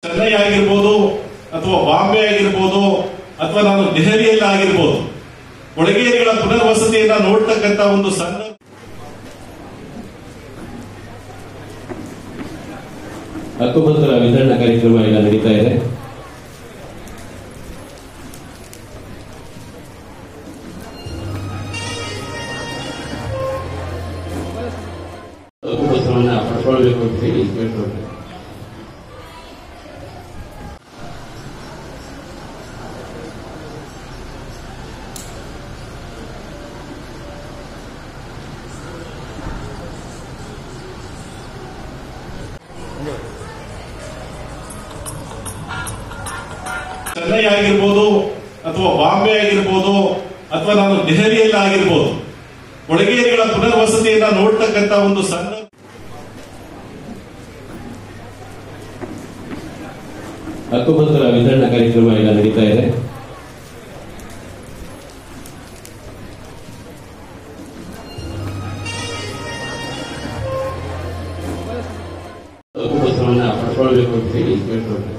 ಚೆನ್ನೈ ಆಗಿರ್ಬೋದು ಅಥವಾ ಬಾಂಬೆ ಆಗಿರ್ಬೋದು ಅಥವಾ ನಾನು ದೆಹಲಿಯಲ್ಲಿ ಆಗಿರ್ಬೋದು ಕೊಳಗೇರಿಗಳ ಪುನರ್ವಸತಿಯನ್ನ ನೋಡ್ತಕ್ಕಂತ ಒಂದು ಸಂದರ್ಭ ಹಕ್ಕುಪತ್ರ ವಿತರಣಾ ಕಾರ್ಯಕ್ರಮ ಈಗ ನಡೀತಾ ಇದೆ ಹಕ್ಕುಪತ್ರವನ್ನ ಪಡ್ಕೊಳ್ಬೇಕು ಅಂತ ಹೇಳಿ ಕೇಳ್ಕೊಳ್ತೇನೆ ಚೆನ್ನೈ ಆಗಿರ್ಬೋದು ಅಥವಾ ಬಾಂಬೆ ಆಗಿರ್ಬೋದು ಅಥವಾ ನಾನು ದೆಹಲಿಯಲ್ಲಿ ಆಗಿರ್ಬೋದು ಕೊಳಗೇರಿಗಳ ಪುನರ್ವಸತಿಯನ್ನ ನೋಡ್ತಕ್ಕಂತ ಒಂದು ಸಂದರ್ಭ ಹಕ್ಕುಪತ್ರ ವಿತರಣಾ ಕಾರ್ಯಕ್ರಮ ಈಗ ನಡೀತಾ ಇದೆ ಹಕ್ಕುಪತ್ರವನ್ನ ಪಡ್ಕೊಳ್ಬೇಕು ಅಂತ ಹೇಳಿ ಕೇಳ್ಕೊಳ್ತೇನೆ